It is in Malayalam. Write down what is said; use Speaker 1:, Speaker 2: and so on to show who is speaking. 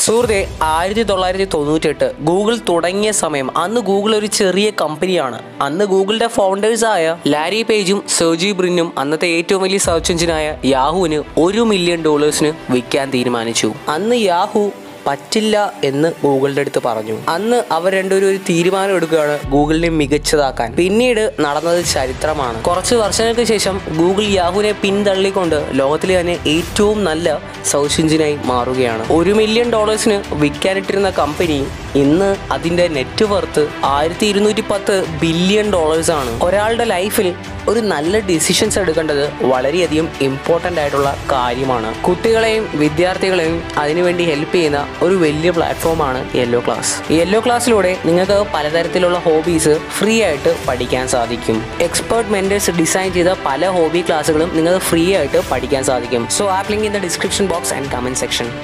Speaker 1: സുഹൃത്തെ ആയിരത്തി തൊള്ളായിരത്തി തൊണ്ണൂറ്റെട്ട് ഗൂഗിൾ തുടങ്ങിയ സമയം അന്ന് ഗൂഗിൾ ഒരു ചെറിയ കമ്പനിയാണ് അന്ന് ഗൂഗിളിന്റെ ഫൗണ്ടേഴ്സായ ലാരി പേജും സെർജി ബ്രിന്നും അന്നത്തെ ഏറ്റവും വലിയ സെർച്ച് എഞ്ചിനായ യാഹുവിന് ഒരു മില്യൺ ഡോളേഴ്സിന് വിൽക്കാൻ തീരുമാനിച്ചു അന്ന് യാഹു പറ്റില്ല എന്ന് ഗൂഗിളിന്റെ അടുത്ത് പറഞ്ഞു അന്ന് അവർ രണ്ടുപേരും ഒരു തീരുമാനം എടുക്കുകയാണ് ഗൂഗിളിനെ മികച്ചതാക്കാൻ പിന്നീട് നടന്നത് ചരിത്രമാണ് കുറച്ച് വർഷങ്ങൾക്ക് ശേഷം ഗൂഗിൾ യാഹുവിനെ പിന്തള്ളിക്കൊണ്ട് ലോകത്തിലെ തന്നെ ഏറ്റവും നല്ല സെർച്ച് എഞ്ചിനായി മാറുകയാണ് ഒരു മില്യൺ ഡോളേഴ്സിന് വിൽക്കാനിട്ടിരുന്ന കമ്പനി ഇന്ന് അതിന്റെ നെറ്റ് വർത്ത് ആയിരത്തി ഇരുന്നൂറ്റി പത്ത് ബില്യൺ ഡോളേഴ്സ് ആണ് ഒരാളുടെ ലൈഫിൽ ഒരു നല്ല ഡിസിഷൻസ് എടുക്കേണ്ടത് വളരെയധികം ഇമ്പോർട്ടൻ്റ് ആയിട്ടുള്ള കാര്യമാണ് കുട്ടികളെയും വിദ്യാർത്ഥികളെയും അതിനുവേണ്ടി ഹെൽപ്പ് ചെയ്യുന്ന ഒരു വലിയ പ്ലാറ്റ്ഫോമാണ് യെല്ലോ ക്ലാസ് യെല്ലോ ക്ലാസ്സിലൂടെ നിങ്ങൾക്ക് പലതരത്തിലുള്ള ഹോബീസ് ഫ്രീ ആയിട്ട് പഠിക്കാൻ സാധിക്കും എക്സ്പേർട്ട് മെൻറ്റേഴ്സ് ഡിസൈൻ ചെയ്ത പല ഹോബി ക്ലാസ്സുകളും നിങ്ങൾക്ക് ഫ്രീ ആയിട്ട് പഠിക്കാൻ സാധിക്കും so app link in the description box and comment section